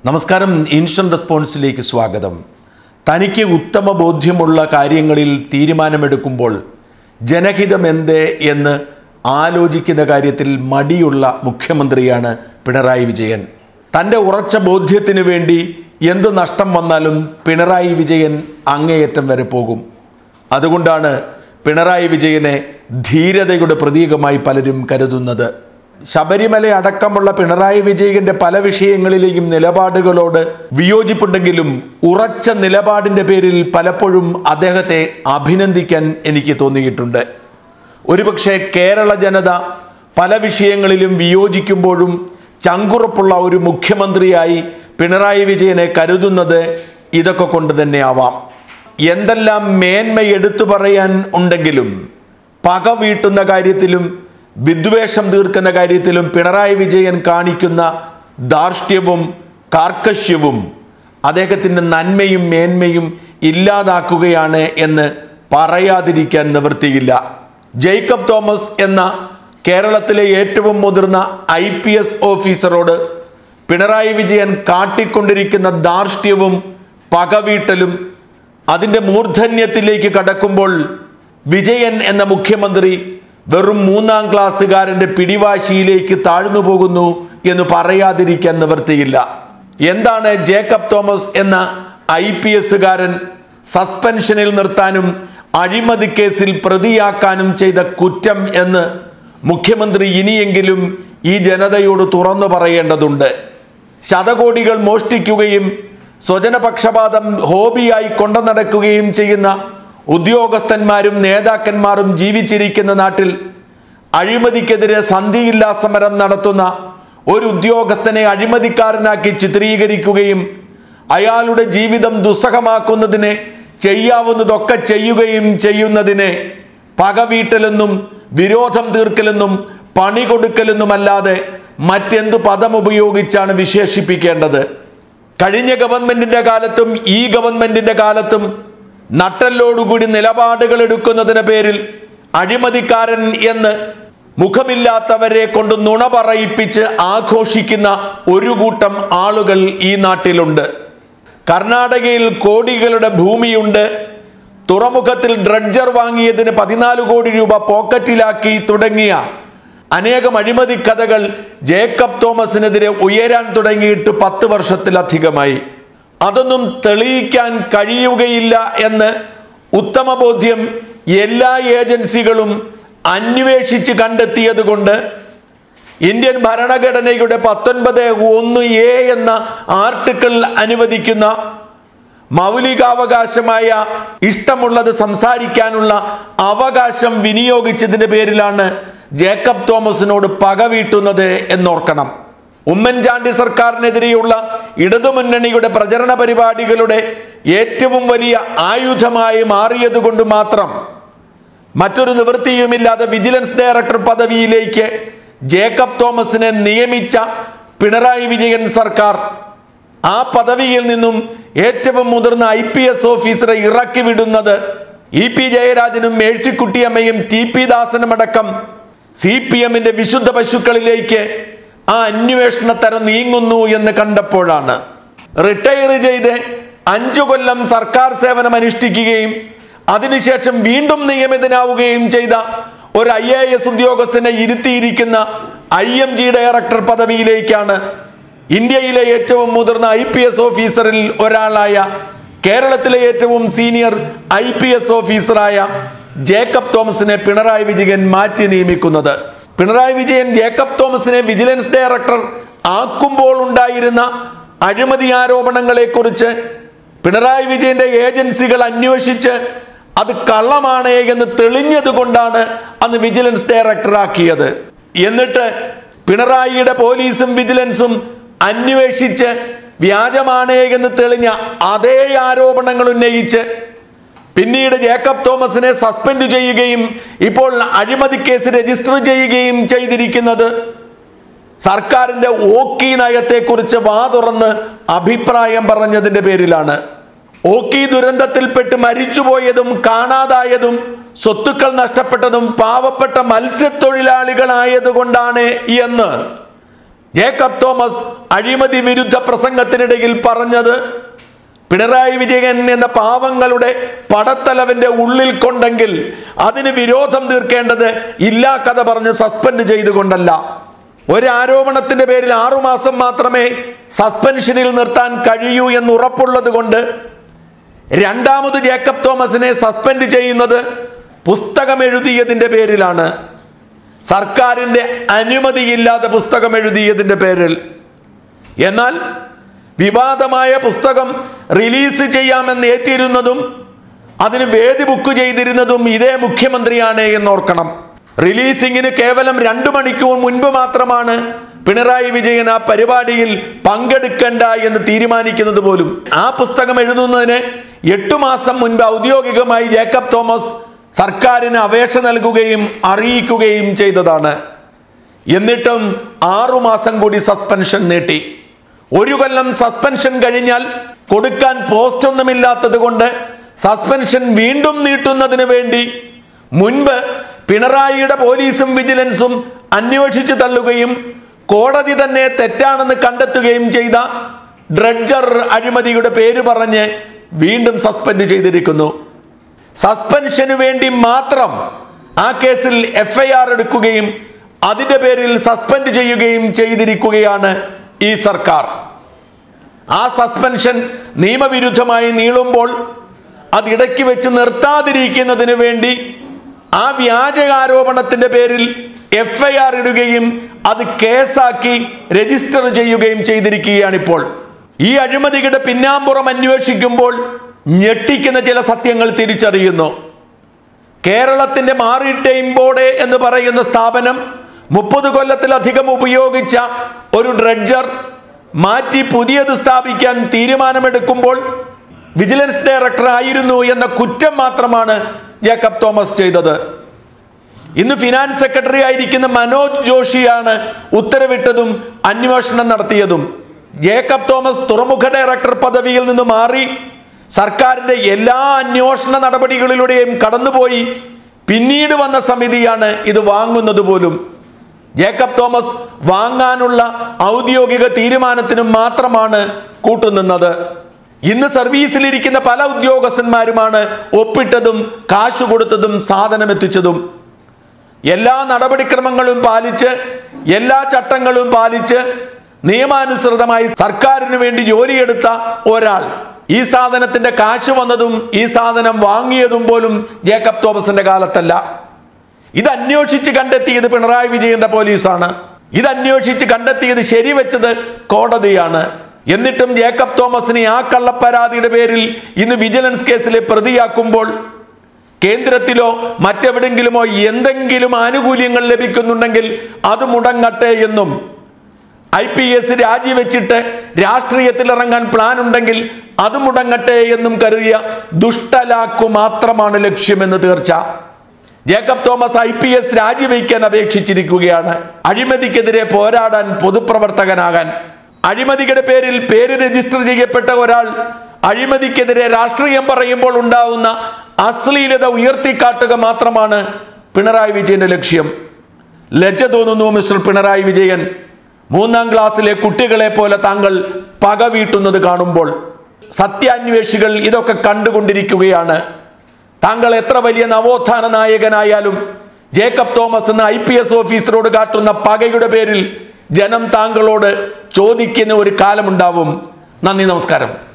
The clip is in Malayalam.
നമസ്കാരം ഇൻസ്റ്റന്റ് റെസ്പോൺസിലേക്ക് സ്വാഗതം തനിക്ക് ഉത്തമ ബോധ്യമുള്ള കാര്യങ്ങളിൽ തീരുമാനമെടുക്കുമ്പോൾ ജനഹിതം എന്ത് എന്ന് ആലോചിക്കുന്ന കാര്യത്തിൽ മടിയുള്ള മുഖ്യമന്ത്രിയാണ് പിണറായി വിജയൻ തൻ്റെ ഉറച്ച ബോധ്യത്തിന് വേണ്ടി എന്തു നഷ്ടം വന്നാലും പിണറായി വിജയൻ അങ്ങേയറ്റം വരെ പോകും അതുകൊണ്ടാണ് പിണറായി വിജയനെ ധീരതയുടെ പ്രതീകമായി പലരും കരുതുന്നത് ശബരിമല അടക്കമുള്ള പിണറായി വിജയന്റെ പല വിഷയങ്ങളിലെയും നിലപാടുകളോട് വിയോജിപ്പുണ്ടെങ്കിലും ഉറച്ച നിലപാടിന്റെ പേരിൽ പലപ്പോഴും അദ്ദേഹത്തെ അഭിനന്ദിക്കാൻ എനിക്ക് തോന്നിയിട്ടുണ്ട് ഒരുപക്ഷെ കേരള ജനത പല വിഷയങ്ങളിലും വിയോജിക്കുമ്പോഴും ചങ്കുറപ്പുള്ള ഒരു മുഖ്യമന്ത്രിയായി പിണറായി വിജയനെ കരുതുന്നത് ഇതൊക്കെ കൊണ്ട് തന്നെ ആവാം എന്തെല്ലാം മേന്മ എടുത്തു പറയാൻ ഉണ്ടെങ്കിലും പക വീട്ടുന്ന കാര്യത്തിലും വിദ്വേഷം തീർക്കുന്ന കാര്യത്തിലും പിണറായി വിജയൻ കാണിക്കുന്ന ധാർഷ്ട്യവും കാർക്കശ്യവും അദ്ദേഹത്തിൻ്റെ നന്മയും മേന്മയും ഇല്ലാതാക്കുകയാണ് എന്ന് പറയാതിരിക്കാൻ നിവൃത്തിയില്ല ജേക്കബ് തോമസ് എന്ന കേരളത്തിലെ ഏറ്റവും മുതിർന്ന ഐ പി എസ് ഓഫീസറോട് പിണറായി വിജയൻ കാട്ടിക്കൊണ്ടിരിക്കുന്ന ധാർഷ്ട്യവും പകവീട്ടലും അതിൻ്റെ മൂർധന്യത്തിലേക്ക് കടക്കുമ്പോൾ വിജയൻ എന്ന മുഖ്യമന്ത്രി വെറും മൂന്നാം ക്ലാസ്സുകാരൻ്റെ പിടിവാശിയിലേക്ക് താഴ്ന്നു പോകുന്നു എന്ന് പറയാതിരിക്കാൻ നിവൃത്തിയില്ല എന്താണ് ജേക്കബ് തോമസ് എന്ന ഐ പി എസുകാരൻ സസ്പെൻഷനിൽ നിർത്താനും അഴിമതി കേസിൽ പ്രതിയാക്കാനും ചെയ്ത കുറ്റം എന്ന് മുഖ്യമന്ത്രി ഇനിയെങ്കിലും ഈ ജനതയോട് തുറന്നു പറയേണ്ടതുണ്ട് ശതകോടികൾ മോഷ്ടിക്കുകയും സ്വജനപക്ഷപാതം ഹോബിയായി കൊണ്ടു നടക്കുകയും ചെയ്യുന്ന ഉദ്യോഗസ്ഥന്മാരും നേതാക്കന്മാരും ജീവിച്ചിരിക്കുന്ന നാട്ടിൽ അഴിമതിക്കെതിരെ സന്ധിയില്ലാ സമരം നടത്തുന്ന ഒരു ഉദ്യോഗസ്ഥനെ അഴിമതിക്കാരനാക്കി ചിത്രീകരിക്കുകയും അയാളുടെ ജീവിതം ദുസ്സഹമാക്കുന്നതിനെ ചെയ്യാവുന്നതൊക്കെ ചെയ്യുകയും ചെയ്യുന്നതിനെ പകവീട്ടലെന്നും വിരോധം തീർക്കലെന്നും പണി കൊടുക്കലെന്നുമല്ലാതെ മറ്റെന്ത് പദം ഉപയോഗിച്ചാണ് വിശേഷിപ്പിക്കേണ്ടത് കഴിഞ്ഞ ഗവൺമെന്റിന്റെ കാലത്തും ഈ ഗവൺമെന്റിന്റെ കാലത്തും നട്ടല്ലോടുകൂടി നിലപാടുകൾ എടുക്കുന്നതിന് പേരിൽ അഴിമതിക്കാരൻ എന്ന് മുഖമില്ലാത്തവരെ കൊണ്ട് നുണ പറയിപ്പിച്ച് ആഘോഷിക്കുന്ന ഒരു കൂട്ടം ആളുകൾ ഈ നാട്ടിലുണ്ട് കർണാടകയിൽ കോടികളുടെ ഭൂമിയുണ്ട് തുറമുഖത്തിൽ ഡ്രഡ്ജർ വാങ്ങിയതിന് പതിനാല് കോടി രൂപ പോക്കറ്റിലാക്കി തുടങ്ങിയ അനേകം അഴിമതി കഥകൾ ജേക്കബ് തോമസിനെതിരെ ഉയരാൻ തുടങ്ങിയിട്ട് പത്ത് വർഷത്തിലധികമായി അതൊന്നും തെളിയിക്കാൻ കഴിയുകയില്ല എന്ന് ഉത്തമ ബോധ്യം എല്ലാ ഏജൻസികളും അന്വേഷിച്ച് കണ്ടെത്തിയത് കൊണ്ട് ഇന്ത്യൻ ഭരണഘടനയുടെ പത്തൊൻപത് ഒന്ന് എ എന്ന ആർട്ടിക്കിൾ അനുവദിക്കുന്ന മൗലികാവകാശമായ ഇഷ്ടമുള്ളത് സംസാരിക്കാനുള്ള അവകാശം വിനിയോഗിച്ചതിന്റെ പേരിലാണ് ജേക്കബ് തോമസിനോട് പക വീട്ടുന്നത് എന്നോർക്കണം ഉമ്മൻചാണ്ടി സർക്കാരിനെതിരെയുള്ള ഇടതുമുന്നണിയുടെ പ്രചരണ പരിപാടികളുടെ ഏറ്റവും വലിയ ആയുധമായി മാറിയതുകൊണ്ട് മാത്രം മറ്റൊരു നിവൃത്തിയുമില്ലാതെ വിജിലൻസ് ഡയറക്ടർ പദവിയിലേക്ക് ജേക്കബ് തോമസിനെ നിയമിച്ച പിണറായി വിജയൻ സർക്കാർ ആ പദവിയിൽ നിന്നും ഏറ്റവും മുതിർന്ന ഐ പി എസ് ഓഫീസറെ ഇറക്കി വിടുന്നത് ഇ പി ജയരാജനും മേഴ്സിക്കുട്ടിയമ്മയും ടി പി ദാസനും അടക്കം സി പി എമ്മിന്റെ വിശുദ്ധ പശുക്കളിലേക്ക് ആ അന്വേഷണ തരം നീങ്ങുന്നു എന്ന് കണ്ടപ്പോഴാണ് റിട്ടയർ ചെയ്ത് അഞ്ചു കൊല്ലം സർക്കാർ സേവനം അനുഷ്ഠിക്കുകയും അതിനുശേഷം വീണ്ടും നിയമിതനാവുകയും ചെയ്ത ഒരു ഐ എ എസ് ഉദ്യോഗസ്ഥനെ ഇരുത്തിയിരിക്കുന്ന ഐ എം ജി ഡയറക്ടർ പദവിയിലേക്കാണ് ഇന്ത്യയിലെ ഏറ്റവും മുതിർന്ന ഐ പി എസ് ഓഫീസറിൽ ഒരാളായ കേരളത്തിലെ ഏറ്റവും സീനിയർ ഐ പി എസ് ഓഫീസറായ ജേക്കബ് തോമസിനെ പിണറായി വിജയൻ മാറ്റി നിയമിക്കുന്നത് പിണറായി വിജയൻ ജേക്കബ് തോമസിനെ വിജിലൻസ് ഡയറക്ടർ ആക്കുമ്പോൾ ഉണ്ടായിരുന്ന അഴിമതി ആരോപണങ്ങളെ കുറിച്ച് പിണറായി വിജയന്റെ ഏജൻസികൾ അന്വേഷിച്ച് അത് കള്ളമാണ് എന്ന് തെളിഞ്ഞത് കൊണ്ടാണ് അന്ന് വിജിലൻസ് ഡയറക്ടർ ആക്കിയത് എന്നിട്ട് പിണറായിയുടെ പോലീസും വിജിലൻസും അന്വേഷിച്ച് വ്യാജമാണ് എന്ന് തെളിഞ്ഞ അതേ ആരോപണങ്ങൾ ഉന്നയിച്ച് പിന്നീട് ജേക്കബ് തോമസിനെ സസ്പെൻഡ് ചെയ്യുകയും ഇപ്പോൾ അഴിമതി കേസ് രജിസ്റ്റർ ചെയ്യുകയും ചെയ്തിരിക്കുന്നത് സർക്കാരിന്റെ ഓക്കി നയത്തെക്കുറിച്ച് വാ തുറന്ന് അഭിപ്രായം പറഞ്ഞതിന്റെ പേരിലാണ് ഓക്കി ദുരന്തത്തിൽപ്പെട്ട് മരിച്ചുപോയതും കാണാതായതും സ്വത്തുക്കൾ നഷ്ടപ്പെട്ടതും പാവപ്പെട്ട മത്സ്യത്തൊഴിലാളികളായതുകൊണ്ടാണ് എന്ന് ജേക്കബ് തോമസ് അഴിമതി വിരുദ്ധ പ്രസംഗത്തിനിടയിൽ പറഞ്ഞത് പിണറായി വിജയൻ എന്ന പാവങ്ങളുടെ പടത്തലവന്റെ ഉള്ളിൽ കൊണ്ടെങ്കിൽ അതിന് വിരോധം തീർക്കേണ്ടത് ഇല്ലാ കഥ പറഞ്ഞ് സസ്പെൻഡ് ചെയ്തുകൊണ്ടല്ല ഒരു ആരോപണത്തിന്റെ പേരിൽ ആറുമാസം മാത്രമേ സസ്പെൻഷനിൽ നിർത്താൻ കഴിയൂ എന്ന് ഉറപ്പുള്ളത് കൊണ്ട് രണ്ടാമത് ജേക്കബ് തോമസിനെ സസ്പെൻഡ് ചെയ്യുന്നത് പുസ്തകം എഴുതിയതിന്റെ പേരിലാണ് സർക്കാരിന്റെ അനുമതിയില്ലാതെ പുസ്തകം എഴുതിയതിന്റെ പേരിൽ എന്നാൽ വിവാദമായ പുസ്തകം റിലീസ് ചെയ്യാമെന്ന് ഏറ്റിരുന്നതും അതിന് വേദി ബുക്ക് ചെയ്തിരുന്നതും ഇതേ മുഖ്യമന്ത്രിയാണ് എന്നോർക്കണം റിലീസിങ്ങിന് കേവലം രണ്ടു മണിക്കൂർ മുൻപ് മാത്രമാണ് പിണറായി വിജയൻ ആ പരിപാടിയിൽ പങ്കെടുക്കണ്ട എന്ന് തീരുമാനിക്കുന്നത് പോലും ആ പുസ്തകം എഴുതുന്നതിന് എട്ടു മാസം മുൻപ് ഔദ്യോഗികമായി ജേക്കബ് തോമസ് സർക്കാരിന് അപേക്ഷ നൽകുകയും അറിയിക്കുകയും ചെയ്തതാണ് എന്നിട്ടും ആറുമാസം കൂടി സസ്പെൻഷൻ നീട്ടി ഒരു കൊല്ലം സസ്പെൻഷൻ കഴിഞ്ഞാൽ കൊടുക്കാൻ പോസ്റ്റ് ഒന്നുമില്ലാത്തത് കൊണ്ട് സസ്പെൻഷൻ വീണ്ടും നീട്ടുന്നതിന് വേണ്ടി മുൻപ് പിണറായിയുടെ പോലീസും വിജിലൻസും അന്വേഷിച്ചു തള്ളുകയും കോടതി തന്നെ തെറ്റാണെന്ന് കണ്ടെത്തുകയും ചെയ്ത ഡ്രഡ്ജർ അഴിമതിയുടെ പേര് പറഞ്ഞ് വീണ്ടും സസ്പെൻഡ് ചെയ്തിരിക്കുന്നു സസ്പെൻഷന് വേണ്ടി മാത്രം ആ കേസിൽ എഫ്ഐആർ എടുക്കുകയും അതിന്റെ പേരിൽ സസ്പെൻഡ് ചെയ്യുകയും ചെയ്തിരിക്കുകയാണ് ഈ സർക്കാർ ആ സസ്പെൻഷൻ നിയമവിരുദ്ധമായി നീളുമ്പോൾ അത് ഇടയ്ക്ക് വെച്ച് നിർത്താതിരിക്കുന്നതിന് വേണ്ടി ആ വ്യാജ ആരോപണത്തിന്റെ പേരിൽ എഫ്ഐആർ ഇടുകയും അത് കേസാക്കി രജിസ്റ്റർ ചെയ്യുകയും ചെയ്തിരിക്കുകയാണിപ്പോൾ ഈ അഴിമതിയുടെ പിന്നാമ്പുറം അന്വേഷിക്കുമ്പോൾ ഞെട്ടിക്കുന്ന ചില സത്യങ്ങൾ തിരിച്ചറിയുന്നു കേരളത്തിന്റെ മാറിടൈം ബോർഡ് എന്ന് പറയുന്ന സ്ഥാപനം മുപ്പത് കൊല്ലത്തിലധികം ഉപയോഗിച്ച ഒരു ഡ്രഡ്ജർ മാറ്റി പുതിയത് സ്ഥാപിക്കാൻ തീരുമാനമെടുക്കുമ്പോൾ വിജിലൻസ് ഡയറക്ടർ ആയിരുന്നു എന്ന കുറ്റം മാത്രമാണ് ജേക്കബ് തോമസ് ചെയ്തത് ഇന്ന് ഫിനാൻസ് സെക്രട്ടറി ആയിരിക്കുന്ന മനോജ് ജോഷിയാണ് ഉത്തരവിട്ടതും അന്വേഷണം നടത്തിയതും ജേക്കബ് തോമസ് തുറമുഖ ഡയറക്ടർ പദവിയിൽ നിന്ന് മാറി സർക്കാരിന്റെ എല്ലാ അന്വേഷണ നടപടികളിലൂടെയും കടന്നുപോയി പിന്നീട് വന്ന സമിതിയാണ് ഇത് വാങ്ങുന്നത് പോലും ജേക്കബ് തോമസ് വാങ്ങാനുള്ള ഔദ്യോഗിക തീരുമാനത്തിന് മാത്രമാണ് കൂട്ടുനിന്നത് ഇന്ന് സർവീസിലിരിക്കുന്ന പല ഉദ്യോഗസ്ഥന്മാരുമാണ് ഒപ്പിട്ടതും കാശ് കൊടുത്തതും സാധനം എത്തിച്ചതും എല്ലാ നടപടിക്രമങ്ങളും പാലിച്ച് എല്ലാ ചട്ടങ്ങളും പാലിച്ച് നിയമാനുസൃതമായി സർക്കാരിന് വേണ്ടി ജോലിയെടുത്ത ഒരാൾ ഈ സാധനത്തിന്റെ കാശ് വന്നതും ഈ സാധനം വാങ്ങിയതും പോലും ജേക്കബ് തോമസിന്റെ കാലത്തല്ല ഇത് അന്വേഷിച്ച് കണ്ടെത്തിയത് പിണറായി വിജയന്റെ പോലീസാണ് ഇത് അന്വേഷിച്ച് കണ്ടെത്തിയത് ശരിവെച്ചത് കോടതിയാണ് എന്നിട്ടും ജേക്കബ് തോമസിനെ ആ കള്ളപ്പരാതിയുടെ പേരിൽ ഇന്ന് വിജിലൻസ് കേസിലെ പ്രതിയാക്കുമ്പോൾ കേന്ദ്രത്തിലോ മറ്റെവിടെങ്കിലുമോ എന്തെങ്കിലും ആനുകൂല്യങ്ങൾ ലഭിക്കുന്നുണ്ടെങ്കിൽ അത് മുടങ്ങട്ടെ എന്നും ഐ പി എസ് രാജിവെച്ചിട്ട് രാഷ്ട്രീയത്തിൽ ഇറങ്ങാൻ പ്ലാൻ ഉണ്ടെങ്കിൽ അത് മുടങ്ങട്ടെ എന്നും കരുതിയ ദുഷ്ടലാക്കു മാത്രമാണ് ലക്ഷ്യമെന്ന് തീർച്ച Jacob Thomas I P S രാജിവെക്കാൻ അപേക്ഷിച്ചിരിക്കുകയാണ് അഴിമതിക്കെതിരെ പോരാടാൻ പൊതുപ്രവർത്തകനാകാൻ അഴിമതിയുടെ പേരിൽ പേര് രജിസ്റ്റർ ചെയ്യപ്പെട്ട ഒരാൾ അഴിമതിക്കെതിരെ രാഷ്ട്രീയം പറയുമ്പോൾ ഉണ്ടാവുന്ന അശ്ലീലത ഉയർത്തിക്കാട്ടുക മാത്രമാണ് പിണറായി വിജയന്റെ ലക്ഷ്യം ലജ്ജ തോന്നുന്നു മിസ്റ്റർ പിണറായി വിജയൻ മൂന്നാം ക്ലാസ്സിലെ കുട്ടികളെ പോലെ താങ്കൾ പക വീട്ടുന്നത് കാണുമ്പോൾ സത്യാന്വേഷികൾ ഇതൊക്കെ കണ്ടുകൊണ്ടിരിക്കുകയാണ് താങ്കൾ എത്ര വലിയ നവോത്ഥാന നായകനായാലും ജേക്കബ് തോമസ് എന്ന ഐ പി എസ് ഓഫീസറോട് കാട്ടുന്ന പകയുടെ പേരിൽ ജനം താങ്കളോട് ചോദിക്കുന്ന ഒരു കാലമുണ്ടാവും നന്ദി നമസ്കാരം